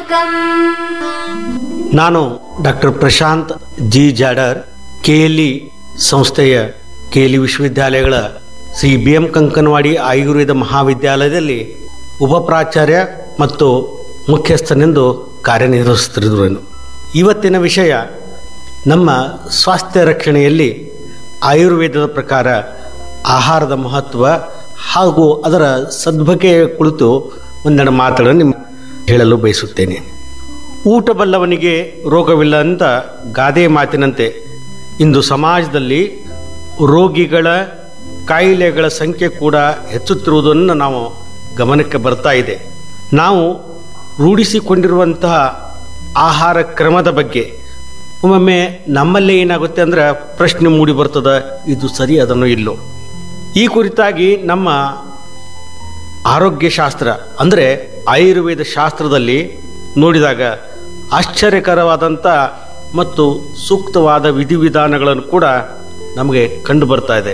सामाजिकम् ನಾನು doctor Prashanth G Jadar K L E ಸಂಸ್ಥೆಯ K L E ವಿಶ್ವವಿದ್ಯಾಲಯಗಳ ಶ್ರೀ ಬಿ ಎಂ ಕಂಕನವಾಡಿ ಆಯುರ್ವೇದ ಮಹಾವಿದ್ಯಾಲಯದಲ್ಲಿ ಉಪ ಪ್ರಾಚಾರ್ಯ ಮತ್ತು ಮುಖ್ಯಸ್ಥನೆಂದು ಕಾರ್ಯನಿರ್ವಹಿಸುತ್ತಿರುವೆನು ಇವತ್ತಿನ ವಿಷಯ ನಮ್ಮ ಸ್ವಾಸ್ಥ್ಯ ರಕ್ಷಣೆಯಲ್ಲಿ ಆಯುರ್ವೇದದ ಪ್ರಕಾರ ಆಹಾರದ ಮಹತ್ವ ಹಾಗೂ ಅದರ ಸದ್ಬಗೆಯ ಕುರಿತು ಒಂದೆರಡು ಮಾತುಗಳನ್ನು ನಿಮ್ಮ ಹೇಳಲು ಬಯಸುತ್ತೇನೆ ಊಟ ಬಲ್ಲವನಿಗೆ ರೋಗವಿಲ್ಲ ಅಂತ ಗಾದೆ ಮಾತಿನಂತೆ ಇಂದು ಸಮಾಜದಲ್ಲಿ ರೋಗಿಗಳ ಕಾಯಿಲೆಗಳ ಸಂಖ್ಯೆ ಕೂಡ ಹೆಚ್ಚುತ್ತಿರುವುದನ್ನು ನಾವು ಗಮನಕ್ಕೆ ಬರ್ತಾ ಇದೆ ನಾವು ರೂಢಿಸಿಕೊಂಡಿರುವಂತಹ ಆಹಾರ ಕ್ರಮದ ಬಗ್ಗೆ ಒಮ್ಮೊಮ್ಮೆ ನಮ್ಮಲ್ಲೇ ಏನಾಗುತ್ತೆ ಅಂದ್ರೆ ಪ್ರಶ್ನೆ ಮೂಡಿ ಬರ್ತದೆ ಇದು ಸರಿ ಅದನ್ನು ಇಲ್ಲೋ ಈ ಕುರಿತಾಗಿ ನಮ್ಮ ಆರೋಗ್ಯಶಾಸ್ತ್ರ ಅಂದರೆ ಆಯುರ್ವೇದ ಶಾಸ್ತ್ರದಲ್ಲಿ ನೋಡಿದಾಗ ಆಶ್ಚರ್ಯಕರವಾದಂಥ ಮತ್ತು ಸೂಕ್ತವಾದ ವಿಧಿವಿಧಾನಗಳನ್ನು ಕೂಡ ನಮಗೆ ಕಂಡು ಬರ್ತಾ ಇದೆ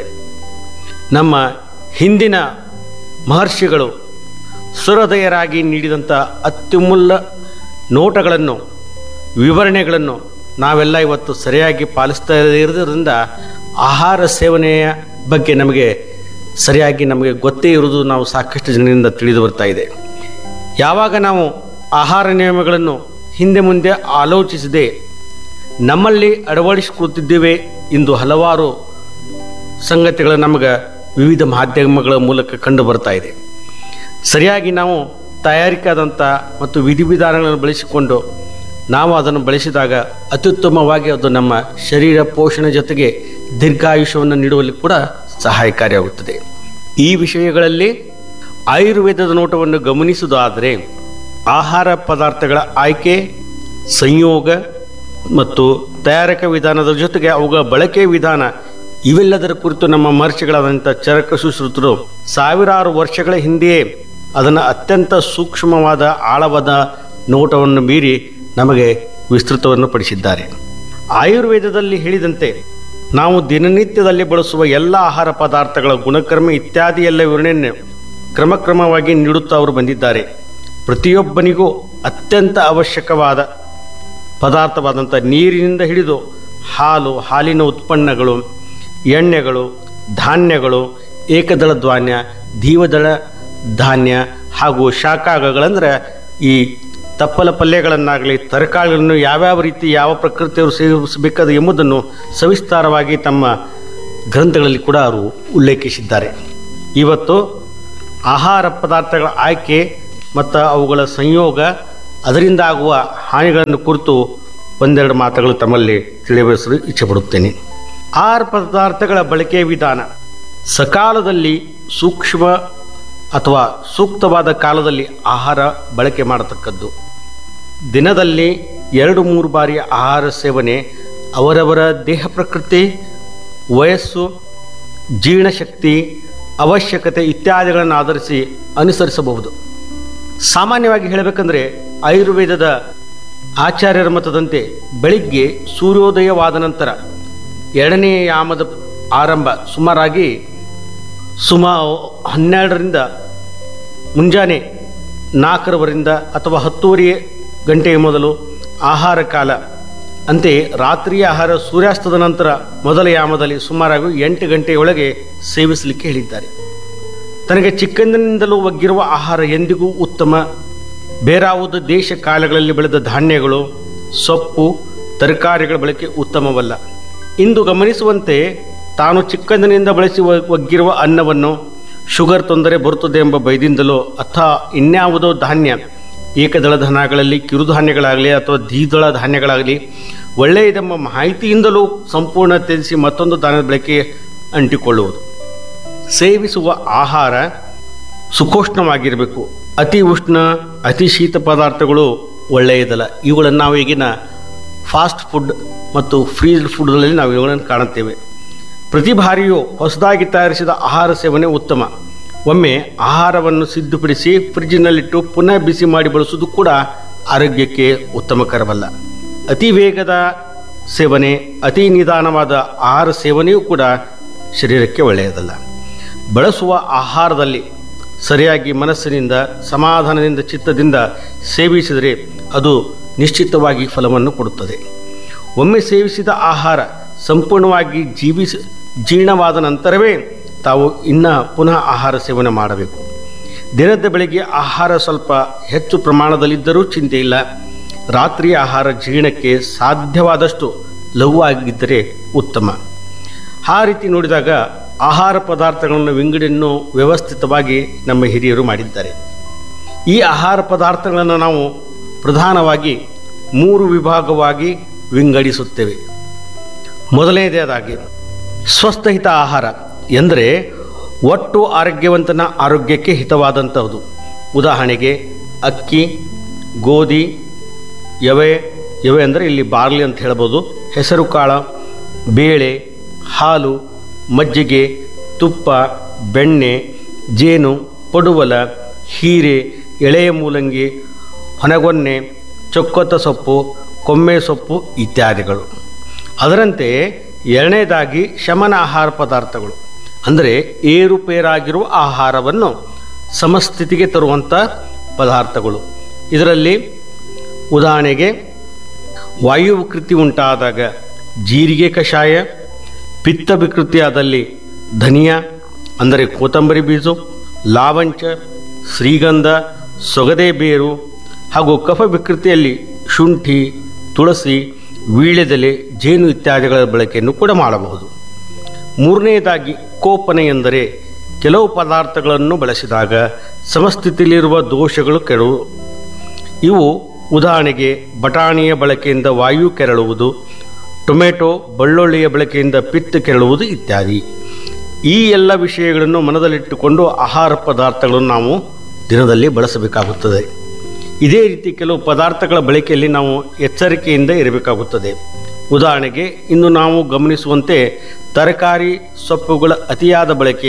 ನಮ್ಮ ಹಿಂದಿನ ಮಹರ್ಷಿಗಳು ಸುರದಯರಾಗಿ ನೀಡಿದಂಥ ಅತ್ಯುಮೂಲ ನೋಟಗಳನ್ನು ವಿವರಣೆಗಳನ್ನು ನಾವೆಲ್ಲ ಇವತ್ತು ಸರಿಯಾಗಿ ಪಾಲಿಸ್ತಾ ಇರೋದ್ರಿಂದ ಆಹಾರ ಸೇವನೆಯ ಬಗ್ಗೆ ನಮಗೆ ಸರಿಯಾಗಿ ನಮಗೆ ಗೊತ್ತೇ ಇರುವುದು ನಾವು ಸಾಕಷ್ಟು ಜನರಿಂದ ತಿಳಿದು ಬರ್ತಾ ಇದೆ ಯಾವಾಗ ನಾವು ಆಹಾರ ನಿಯಮಗಳನ್ನು ಹಿಂದೆ ಮುಂದೆ ಆಲೋಚಿಸದೆ ನಮ್ಮಲ್ಲಿ ಅಳವಡಿಸಿಕೊಳ್ಳುತ್ತಿದ್ದೇವೆ ಇಂದು ಹಲವಾರು ಸಂಗತಿಗಳು ನಮಗೆ ವಿವಿಧ ಮಾಧ್ಯಮಗಳ ಮೂಲಕ ಕಂಡು ಬರ್ತಾ ಇದೆ ಸರಿಯಾಗಿ ನಾವು ತಯಾರಿಕಾದಂಥ ಮತ್ತು ವಿಧಿವಿಧಾನಗಳನ್ನು ಬಳಸಿಕೊಂಡು ನಾವು ಅದನ್ನು ಬಳಸಿದಾಗ ಅತ್ಯುತ್ತಮವಾಗಿ ಅದು ನಮ್ಮ ಶರೀರ ಪೋಷಣೆ ಜೊತೆಗೆ ದೀರ್ಘಾಯುಷ್ಯವನ್ನು ನೀಡುವಲ್ಲಿ ಕೂಡ ಸಹಾಯಕಾರಿಯಾಗುತ್ತದೆ ಈ ವಿಷಯಗಳಲ್ಲಿ ಆಯುರ್ವೇದದ ನೋಟವನ್ನು ಗಮನಿಸುವುದಾದರೆ ಆಹಾರ ಪದಾರ್ಥಗಳ ಆಯ್ಕೆ ಸಂಯೋಗ ಮತ್ತು ತಯಾರಕ ವಿಧಾನದ ಜೊತೆಗೆ ಅವುಗಳ ಬಳಕೆ ವಿಧಾನ ಇವೆಲ್ಲದರ ಕುರಿತು ನಮ್ಮ ಮಹರ್ಷಿಗಳಾದಂಥ ಚರಕ ಸುಶ್ರುತರು ಸಾವಿರಾರು ವರ್ಷಗಳ ಹಿಂದೆಯೇ ಅದನ್ನು ಅತ್ಯಂತ ಸೂಕ್ಷ್ಮವಾದ ಆಳವಾದ ನೋಟವನ್ನು ಮೀರಿ ನಮಗೆ ವಿಸ್ತೃತವನ್ನು ಪಡಿಸಿದ್ದಾರೆ ಆಯುರ್ವೇದದಲ್ಲಿ ಹೇಳಿದಂತೆ ನಾವು ದಿನನಿತ್ಯದಲ್ಲಿ ಬಳಸುವ ಎಲ್ಲ ಆಹಾರ ಪದಾರ್ಥಗಳ ಗುಣಕರ್ಮ ಇತ್ಯಾದಿ ಎಲ್ಲ ವಿವರಣೆಯನ್ನು ಕ್ರಮಕ್ರಮವಾಗಿ ನೀಡುತ್ತಾ ಅವರು ಬಂದಿದ್ದಾರೆ ಪ್ರತಿಯೊಬ್ಬನಿಗೂ ಅತ್ಯಂತ ಅವಶ್ಯಕವಾದ ಪದಾರ್ಥವಾದಂಥ ನೀರಿನಿಂದ ಹಿಡಿದು ಹಾಲು ಹಾಲಿನ ಉತ್ಪನ್ನಗಳು ಎಣ್ಣೆಗಳು ಧಾನ್ಯಗಳು ಏಕದಳ ಧಾನ್ಯ ಧೀವದಳ ಧಾನ್ಯ ಹಾಗೂ ಶಾಕಾಗಗಳಂದ್ರೆ ಈ ತಪ್ಪಲ ಪಲ್ಯಗಳನ್ನಾಗಲಿ ತರಕಾರಿಗಳನ್ನು ಯಾವ್ಯಾವ ರೀತಿ ಯಾವ ಪ್ರಕೃತಿಯವರು ಸೇವಿಸಬೇಕಾದ ಎಂಬುದನ್ನು ಸವಿಸ್ತಾರವಾಗಿ ತಮ್ಮ ಗ್ರಂಥಗಳಲ್ಲಿ ಕೂಡ ಅವರು ಉಲ್ಲೇಖಿಸಿದ್ದಾರೆ ಇವತ್ತು ಆಹಾರ ಪದಾರ್ಥಗಳ ಆಯ್ಕೆ ಮತ್ತು ಅವುಗಳ ಸಂಯೋಗ ಅದರಿಂದ ಆಗುವ ಹಾನಿಗಳನ್ನು ಕುರಿತು ಒಂದೆರಡು ಮಾತುಗಳು ತಮ್ಮಲ್ಲಿ ತಿಳಿಯಬಯಸಲು ಇಚ್ಛೆಪಡುತ್ತೇನೆ ಆಹಾರ ಪದಾರ್ಥಗಳ ಬಳಕೆಯ ವಿಧಾನ ಸಕಾಲದಲ್ಲಿ ಸೂಕ್ಷ್ಮ ಅಥವಾ ಸೂಕ್ತವಾದ ಕಾಲದಲ್ಲಿ ಆಹಾರ ಬಳಕೆ ಮಾಡತಕ್ಕದ್ದು ದಿನದಲ್ಲಿ ಎರಡು ಮೂರು ಬಾರಿ ಆಹಾರ ಸೇವನೆ ಅವರವರ ದೇಹ ಪ್ರಕೃತಿ ವಯಸ್ಸು ಜೀರ್ಣಶಕ್ತಿ ಅವಶ್ಯಕತೆ ಇತ್ಯಾದಿಗಳನ್ನು ಆಧರಿಸಿ ಅನುಸರಿಸಬಹುದು ಸಾಮಾನ್ಯವಾಗಿ ಹೇಳಬೇಕಂದ್ರೆ ಆಯುರ್ವೇದದ ಆಚಾರ್ಯರ ಮತದಂತೆ ಬೆಳಿಗ್ಗೆ ಸೂರ್ಯೋದಯವಾದ ನಂತರ ಎರಡನೇ ಯಾಮದ ಆರಂಭ ಸುಮಾರಾಗಿ ಸುಮಾ ಹನ್ನೆರಡರಿಂದ ಮುಂಜಾನೆ ನಾಲ್ಕರವರಿಂದ ಅಥವಾ ಹತ್ತುವರೆ ಗಂಟೆಯ ಮೊದಲು ಆಹಾರ ಕಾಲ ಅಂತೆಯೇ ರಾತ್ರಿಯ ಆಹಾರ ಸೂರ್ಯಾಸ್ತದ ನಂತರ ಮೊದಲ ಯಾಮದಲ್ಲಿ ಸುಮಾರಾಗಿ ಎಂಟು ಗಂಟೆಯೊಳಗೆ ಸೇವಿಸಲಿಕ್ಕೆ ಹೇಳಿದ್ದಾರೆ ತನಗೆ ಚಿಕ್ಕಂದಿನಿಂದಲೂ ಒಗ್ಗಿರುವ ಆಹಾರ ಎಂದಿಗೂ ಉತ್ತಮ ಬೇರಾವುದು ದೇಶ ಕಾಲಗಳಲ್ಲಿ ಬೆಳೆದ ಧಾನ್ಯಗಳು ಸೊಪ್ಪು ತರಕಾರಿಗಳ ಬಳಕೆ ಉತ್ತಮವಲ್ಲ ಇಂದು ಗಮನಿಸುವಂತೆ ತಾನು ಚಿಕ್ಕಂದಿನಿಂದ ಬಳಸಿ ಒ- ಒಗ್ಗಿರುವ ಅನ್ನವನ್ನು ಶುಗರ್ ತೊಂದರೆ ಬರುತ್ತದೆ ಎಂಬ ಭಯದಿಂದಲೋ ಅಥವಾ ಇನ್ಯಾವುದೋ ಧಾನ್ಯ ಏಕದಳ ಧಾನ್ಯಗಳಲ್ಲಿ ಕಿರುಧಾನ್ಯಗಳಾಗಲಿ ಅಥವಾ ದ್ವಿದಳ ಧಾನ್ಯಗಳಾಗಲಿ ಒಳ್ಳೆಯದೆಂಬ ಮಾಹಿತಿಯಿಂದಲೂ ಸಂಪೂರ್ಣ ತ್ಯಜಿಸಿ ಮತ್ತೊಂದು ಧಾನ್ಯದ ಬಳಕೆ ಅಂಟಿಕೊಳ್ಳುವುದು ಸೇವಿಸುವ ಆಹಾರ ಸುಖೋಷ್ಣವಾಗಿರಬೇಕು ಅತಿ ಉಷ್ಣ ಅತಿ ಶೀತ ಪದಾರ್ಥಗಳು ಒಳ್ಳೆಯದಲ್ಲ ಇವುಗಳನ್ನು ನಾವು ಈಗಿನ ಫಾಸ್ಟ್ ಫುಡ್ ಮತ್ತು ಫ್ರೀಜ್ಡ್ ಫುಡ್ಗಳಲ್ಲಿ ನಾವು ಇವುಗಳನ್ನು ಕಾಣುತ್ತೇವೆ ಪ್ರತಿ ಬಾರಿಯೂ ಹೊಸದಾಗಿ ತಯಾರಿಸಿದ ಆಹಾರ ಸೇವನೆ ಉತ್ತಮ ಒಮ್ಮೆ ಆಹಾರವನ್ನು ಸಿದ್ಧಪಡಿಸಿ ಫ್ರಿಜ್ಜಿನಲ್ಲಿಟ್ಟು ಪುನಃ ಬಿಸಿ ಮಾಡಿ ಬಳಸುವುದು ಕೂಡ ಆರೋಗ್ಯಕ್ಕೆ ಉತ್ತಮಕರವಲ್ಲ ಅತಿ ವೇಗದ ಸೇವನೆ ಅತಿ ನಿಧಾನವಾದ ಆಹಾರ ಸೇವನೆಯೂ ಕೂಡ ಶರೀರಕ್ಕೆ ಒಳ್ಳೆಯದಲ್ಲ ಬಳಸುವ ಆಹಾರದಲ್ಲಿ ಸರಿಯಾಗಿ ಮನಸ್ಸಿನಿಂದ ಸಮಾಧಾನದಿಂದ ಚಿತ್ತದಿಂದ ಸೇವಿಸಿದರೆ ಅದು ನಿಶ್ಚಿತವಾಗಿ ಫಲವನ್ನು ಕೊಡುತ್ತದೆ ಒಮ್ಮೆ ಸೇವಿಸಿದ ಆಹಾರ ಸಂಪೂರ್ಣವಾಗಿ ಜೀವಿಸ ಜೀರ್ಣವಾದ ನಂತರವೇ ತಾವು ಇನ್ನು ಪುನಃ ಆಹಾರ ಸೇವನೆ ಮಾಡಬೇಕು ದಿನದ ಬೆಳಗ್ಗೆ ಆಹಾರ ಸ್ವಲ್ಪ ಹೆಚ್ಚು ಪ್ರಮಾಣದಲ್ಲಿದ್ದರೂ ಚಿಂತೆ ಇಲ್ಲ ರಾತ್ರಿ ಆಹಾರ ಜೀರ್ಣಕ್ಕೆ ಸಾಧ್ಯವಾದಷ್ಟು ಲಘುವಾಗಿದ್ದರೆ ಉತ್ತಮ ಆ ರೀತಿ ನೋಡಿದಾಗ ಆಹಾರ ಪದಾರ್ಥಗಳನ್ನು ವಿಂಗಡಣೆಯನ್ನು ವ್ಯವಸ್ಥಿತವಾಗಿ ನಮ್ಮ ಹಿರಿಯರು ಮಾಡಿದ್ದಾರೆ ಈ ಆಹಾರ ಪದಾರ್ಥಗಳನ್ನು ನಾವು ಪ್ರಧಾನವಾಗಿ ಮೂರು ವಿಭಾಗವಾಗಿ ವಿಂಗಡಿಸುತ್ತೇವೆ ಮೊದಲನೇದಾಗಿ ಸ್ವಸ್ಥಹಿತ ಆಹಾರ ಎಂದರೆ ಒಟ್ಟು ಆರೋಗ್ಯವಂತನ ಆರೋಗ್ಯಕ್ಕೆ ಹಿತವಾದಂಥದ್ದು ಉದಾಹರಣೆಗೆ ಅಕ್ಕಿ ಗೋಧಿ ಯವೆ ಯವೆ ಅಂದರೆ ಇಲ್ಲಿ ಬಾರ್ಲಿ ಅಂತ ಹೇಳ್ಬೋದು ಹೆಸರು ಕಾಳ ಬೇಳೆ ಹಾಲು ಮಜ್ಜಿಗೆ ತುಪ್ಪ ಬೆಣ್ಣೆ ಜೇನು ಪಡುವಲ ಹೀರೆ ಎಳೆಯ ಮೂಲಂಗಿ ಹೊನಗೊನ್ನೆ ಚೊಕ್ಕೊತ್ತ ಸೊಪ್ಪು ಕೊಮ್ಮೆ ಸೊಪ್ಪು ಇತ್ಯಾದಿಗಳು ಅದರಂತೆ ಎರಡನೇದಾಗಿ ಶಮನ ಆಹಾರ ಪದಾರ್ಥಗಳು ಅಂದರೆ ಏರುಪೇರಾಗಿರುವ ಆಹಾರವನ್ನು ಸಮಸ್ಥಿತಿಗೆ ತರುವಂಥ ಪದಾರ್ಥಗಳು ಇದರಲ್ಲಿ ಉದಾಹರಣೆಗೆ ವಾಯು ವಿಕೃತಿ ಉಂಟಾದಾಗ ಜೀರಿಗೆ ಕಷಾಯ ಪಿತ್ತ ವಿಕೃತಿಯಾದಲ್ಲಿ ಧನಿಯಾ ಅಂದರೆ ಕೊತ್ತಂಬರಿ ಬೀಜು ಲಾವಂಚ ಶ್ರೀಗಂಧ ಸೊಗದೆ ಬೇರು ಹಾಗೂ ಕಫ ವಿಕೃತಿಯಲ್ಲಿ ಶುಂಠಿ ತುಳಸಿ ವೀಳ್ಯದೆಲೆ ಜೇನು ಇತ್ಯಾದಿಗಳ ಬಳಕೆಯನ್ನು ಕೂಡ ಮಾಡಬಹುದು ಮೂರನೆಯದಾಗಿ ಕೋಪನೆ ಎಂದರೆ ಕೆಲವು ಪದಾರ್ಥಗಳನ್ನು ಬಳಸಿದಾಗ ಸಮಸ್ಥಿತಿಯಲ್ಲಿರುವ ದೋಷಗಳು ಕೆಡವು ಇವು ಉದಾಹರಣೆಗೆ ಬಟಾಣಿಯ ಬಳಕೆಯಿಂದ ವಾಯು ಕೆರಳುವುದು ಟೊಮೆಟೊ ಬೆಳ್ಳುಳ್ಳಿಯ ಬಳಕೆಯಿಂದ ಪಿತ್ತ ಕೆರಳುವುದು ಇತ್ಯಾದಿ ಈ ಎಲ್ಲ ವಿಷಯಗಳನ್ನು ಮನದಲ್ಲಿಟ್ಟುಕೊಂಡು ಆಹಾರ ಪದಾರ್ಥಗಳನ್ನು ನಾವು ದಿನದಲ್ಲಿ ಬಳಸಬೇಕಾಗುತ್ತದೆ ಇದೇ ರೀತಿ ಕೆಲವು ಪದಾರ್ಥಗಳ ಬಳಕೆಯಲ್ಲಿ ನಾವು ಎಚ್ಚರಿಕೆಯಿಂದ ಇರಬೇಕಾಗುತ್ತದೆ ಉದಾಹರಣೆಗೆ ಇನ್ನು ನಾವು ಗಮನಿಸುವಂತೆ ತರಕಾರಿ ಸೊಪ್ಪುಗಳ ಅತಿಯಾದ ಬಳಕೆ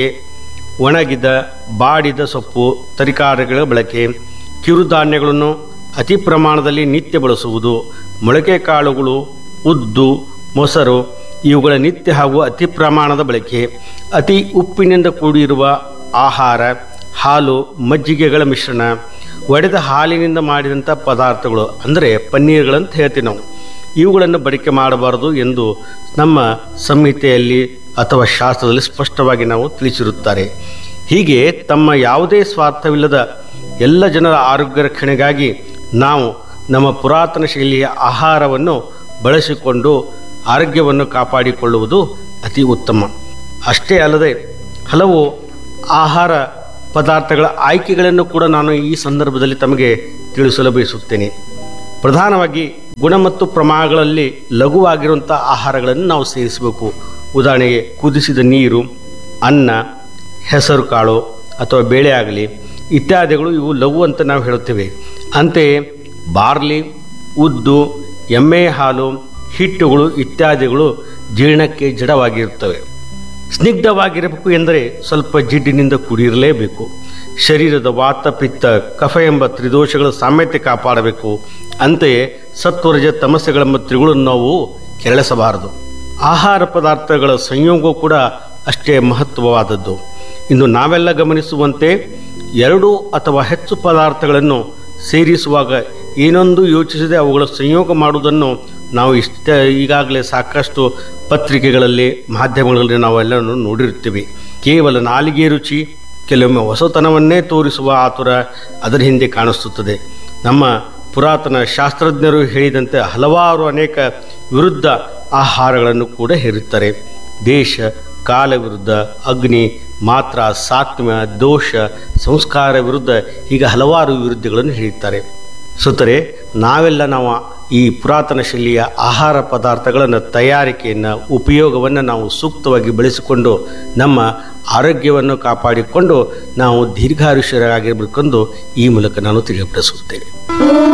ಒಣಗಿದ ಬಾಡಿದ ಸೊಪ್ಪು ತರಕಾರಿಗಳ ಬಳಕೆ ಕಿರುಧಾನ್ಯಗಳನ್ನು ಅತಿ ಪ್ರಮಾಣದಲ್ಲಿ ನಿತ್ಯ ಬಳಸುವುದು ಮೊಳಕೆ ಕಾಳುಗಳು ಉದ್ದು ಮೊಸರು ಇವುಗಳ ನಿತ್ಯ ಹಾಗೂ ಅತಿ ಪ್ರಮಾಣದ ಬಳಕೆ ಅತಿ ಉಪ್ಪಿನಿಂದ ಕೂಡಿರುವ ಆಹಾರ ಹಾಲು ಮಜ್ಜಿಗೆಗಳ ಮಿಶ್ರಣ ಒಡೆದ ಹಾಲಿನಿಂದ ಮಾಡಿದಂಥ ಪದಾರ್ಥಗಳು ಅಂದರೆ ಪನ್ನೀರ್ಗಳಂತ ಹೇಳ್ತೀವಿ ನಾವು ಇವುಗಳನ್ನು ಬಳಕೆ ಮಾಡಬಾರದು ಎಂದು ನಮ್ಮ ಸಂಹಿತೆಯಲ್ಲಿ ಅಥವಾ ಶಾಸ್ತ್ರದಲ್ಲಿ ಸ್ಪಷ್ಟವಾಗಿ ನಾವು ತಿಳಿಸಿರುತ್ತಾರೆ ಹೀಗೆ ತಮ್ಮ ಯಾವುದೇ ಸ್ವಾರ್ಥವಿಲ್ಲದ ಎಲ್ಲ ಜನರ ಆರೋಗ್ಯ ರಕ್ಷಣೆಗಾಗಿ ನಾವು ನಮ್ಮ ಪುರಾತನ ಶೈಲಿಯ ಆಹಾರವನ್ನು ಬಳಸಿಕೊಂಡು ಆರೋಗ್ಯವನ್ನು ಕಾಪಾಡಿಕೊಳ್ಳುವುದು ಅತಿ ಉತ್ತಮ ಅಷ್ಟೇ ಅಲ್ಲದೆ ಹಲವು ಆಹಾರ ಪದಾರ್ಥಗಳ ಆಯ್ಕೆಗಳನ್ನು ಕೂಡ ನಾನು ಈ ಸಂದರ್ಭದಲ್ಲಿ ತಮಗೆ ತಿಳಿಸಲು ಬಯಸುತ್ತೇನೆ ಪ್ರಧಾನವಾಗಿ ಗುಣ ಮತ್ತು ಪ್ರಮಾಣಗಳಲ್ಲಿ ಲಘುವಾಗಿರುವಂಥ ಆಹಾರಗಳನ್ನು ನಾವು ಸೇರಿಸಬೇಕು ಉದಾಹರಣೆಗೆ ಕುದಿಸಿದ ನೀರು ಅನ್ನ ಹೆಸರು ಕಾಳು ಅಥವಾ ಬೇಳೆ ಆಗಲಿ ಇತ್ಯಾದಿಗಳು ಇವು ಲಘು ಅಂತ ನಾವು ಹೇಳುತ್ತೇವೆ ಅಂತೆಯೇ ಬಾರ್ಲಿ ಉದ್ದು ಎಮ್ಮೆ ಹಾಲು ಹಿಟ್ಟುಗಳು ಇತ್ಯಾದಿಗಳು ಜೀರ್ಣಕ್ಕೆ ಜಡವಾಗಿರುತ್ತವೆ ಸ್ನಿಗ್ಧವಾಗಿರಬೇಕು ಎಂದರೆ ಸ್ವಲ್ಪ ಜಿಡ್ಡಿನಿಂದ ಕುಡಿಯಿರಲೇಬೇಕು ಶರೀರದ ವಾತ ಪಿತ್ತ ಕಫ ಎಂಬ ತ್ರಿದೋಷಗಳ ಸಾಮ್ಯತೆ ಕಾಪಾಡಬೇಕು ಅಂತೆಯೇ ಸತ್ವರಜ ತಮಸ್ಸೆಗಳೆಂಬ ತ್ರಿಗಳನ್ನು ನಾವು ಕೆರಳಿಸಬಾರದು ಆಹಾರ ಪದಾರ್ಥಗಳ ಸಂಯೋಗವು ಕೂಡ ಅಷ್ಟೇ ಮಹತ್ವವಾದದ್ದು ಇಂದು ನಾವೆಲ್ಲ ಗಮನಿಸುವಂತೆ ಎರಡು ಅಥವಾ ಹೆಚ್ಚು ಪದಾರ್ಥಗಳನ್ನು ಸೇರಿಸುವಾಗ ಏನೊಂದು ಯೋಚಿಸದೆ ಅವುಗಳ ಸಂಯೋಗ ಮಾಡುವುದನ್ನು ನಾವು ಇಷ್ಟ ಈಗಾಗಲೇ ಸಾಕಷ್ಟು ಪತ್ರಿಕೆಗಳಲ್ಲಿ ಮಾಧ್ಯಮಗಳಲ್ಲಿ ನಾವೆಲ್ಲವನ್ನು ನೋಡಿರ್ತೀವಿ ಕೇವಲ ನಾಲಿಗೆ ರುಚಿ ಕೆಲವೊಮ್ಮೆ ಹೊಸತನವನ್ನೇ ತೋರಿಸುವ ಆತುರ ಅದರ ಹಿಂದೆ ಕಾಣಿಸುತ್ತದೆ ನಮ್ಮ ಪುರಾತನ ಶಾಸ್ತ್ರಜ್ಞರು ಹೇಳಿದಂತೆ ಹಲವಾರು ಅನೇಕ ವಿರುದ್ಧ ಆಹಾರಗಳನ್ನು ಕೂಡ ಹೇರುತ್ತಾರೆ ದೇಶ ಕಾಲ ವಿರುದ್ಧ ಅಗ್ನಿ ಮಾತ್ರ ಸಾತ್ಮ್ಯ ದೋಷ ಸಂಸ್ಕಾರ ವಿರುದ್ಧ ಹೀಗೆ ಹಲವಾರು ವಿರುದ್ಧಗಳನ್ನು ಹೇಳುತ್ತಾರೆ ಸುತ್ತರೆ ನಾವೆಲ್ಲ ನಾವು ಈ ಪುರಾತನ ಶೈಲಿಯ ಆಹಾರ ಪದಾರ್ಥಗಳನ್ನು ತಯಾರಿಕೆಯನ್ನು ಉಪಯೋಗವನ್ನು ನಾವು ಸೂಕ್ತವಾಗಿ ಬಳಸಿಕೊಂಡು ನಮ್ಮ ಆರೋಗ್ಯವನ್ನು ಕಾಪಾಡಿಕೊಂಡು ನಾವು ದೀರ್ಘಾಯುಷ್ಯರಾಗಿರಬೇಕೆಂದು ಈ ಮೂಲಕ ನಾನು ತಿಳಿಯಪಡಿಸುತ್ತೇನೆ